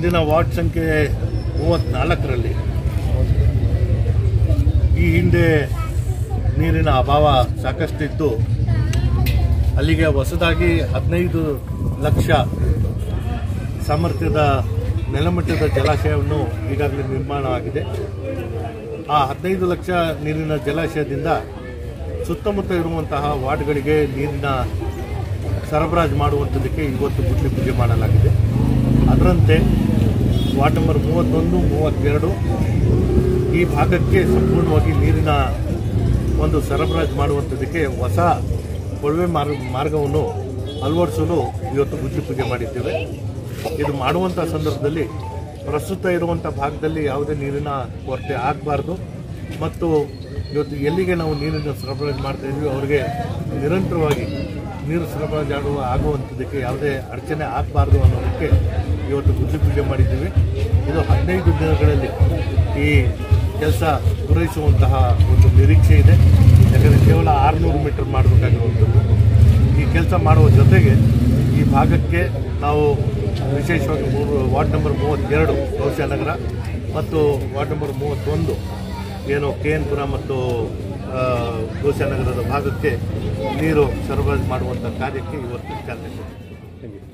ಇಂದಿನ ವಾರ್ಡ್ ಸಂಖ್ಯೆ ಮೂವತ್ತ್ನಾಲ್ಕರಲ್ಲಿ ಈ ಹಿಂದೆ ನೀರಿನ ಅಭಾವ ಸಾಕಷ್ಟಿದ್ದು ಅಲ್ಲಿಗೆ ಹೊಸದಾಗಿ ಹದಿನೈದು ಲಕ್ಷ ಸಾಮರ್ಥ್ಯದ ನೆಲಮಟ್ಟದ ಜಲಾಶಯವನ್ನು ಈಗಾಗಲೇ ನಿರ್ಮಾಣ ಆಗಿದೆ ಆ ಹದಿನೈದು ಲಕ್ಷ ನೀರಿನ ಜಲಾಶಯದಿಂದ ಸುತ್ತಮುತ್ತ ಇರುವಂತಹ ವಾರ್ಡ್ಗಳಿಗೆ ನೀರಿನ ಸರಬರಾಜು ಮಾಡುವಂಥದ್ದಕ್ಕೆ ಇವತ್ತು ಗುಡ್ಲಿ ಪೂಜೆ ಮಾಡಲಾಗಿದೆ ಅದರಂತೆ ವಾರ್ಡ್ ನಂಬರ್ ಮೂವತ್ತೊಂದು ಮೂವತ್ತೆರಡು ಈ ಭಾಗಕ್ಕೆ ಸಂಪೂರ್ಣವಾಗಿ ನೀರಿನ ಒಂದು ಸರಬರಾಜು ಮಾಡುವಂಥದ್ದಕ್ಕೆ ಹೊಸ ಕೊಳವೆ ಮಾರ್ಗ ಮಾರ್ಗವನ್ನು ಅಳವಡಿಸಲು ಇವತ್ತು ಗುಡ್ಲಿ ಪೂಜೆ ಮಾಡಿದ್ದೇವೆ ಇದು ಮಾಡುವಂಥ ಸಂದರ್ಭದಲ್ಲಿ ಪ್ರಸ್ತುತ ಇರುವಂಥ ಭಾಗದಲ್ಲಿ ಯಾವುದೇ ನೀರಿನ ಕೊರತೆ ಆಗಬಾರ್ದು ಮತ್ತು ಇವತ್ತು ಎಲ್ಲಿಗೆ ನಾವು ನೀರಿನ ಸರಬರಾಜು ಮಾಡ್ತಾ ಇದ್ವಿ ಅವರಿಗೆ ನಿರಂತರವಾಗಿ ನೀರು ಸರಬರಾಜು ಆಗುವ ಆಗುವಂಥದ್ದಕ್ಕೆ ಯಾವುದೇ ಅಡಚಣೆ ಆಗಬಾರ್ದು ಅನ್ನೋದಕ್ಕೆ ಇವತ್ತು ಗುಡ್ಲಿ ಪೂಜೆ ಮಾಡಿದ್ದೀವಿ ಇದು ಹದಿನೈದು ದಿನಗಳಲ್ಲಿ ಈ ಕೆಲಸ ಪೂರೈಸುವಂತಹ ಒಂದು ನಿರೀಕ್ಷೆ ಇದೆ ಯಾಕಂದರೆ ಕೇವಲ ಆರುನೂರು ಮೀಟರ್ ಮಾಡಬೇಕಾಗಿರುವಂಥದ್ದು ಈ ಕೆಲಸ ಮಾಡುವ ಜೊತೆಗೆ ಈ ಭಾಗಕ್ಕೆ ನಾವು ವಿಶೇಷವಾಗಿ ಮೂರು ವಾರ್ಡ್ ನಂಬರ್ ಮೂವತ್ತೆರಡು ನಗರ ಮತ್ತು ವಾರ್ಡ್ ನಂಬರ್ ಮೂವತ್ತೊಂದು ಏನು ಕೆ ಎನ್ ಪುರ ಮತ್ತು ನಗರದ ಭಾಗಕ್ಕೆ ನೀರು ಸರಬರಾಜು ಮಾಡುವಂಥ ಕಾರ್ಯಕ್ಕೆ ಇವತ್ತು ಚಾಲನೆ ಕೊಟ್ಟಿದ್ದೀವಿ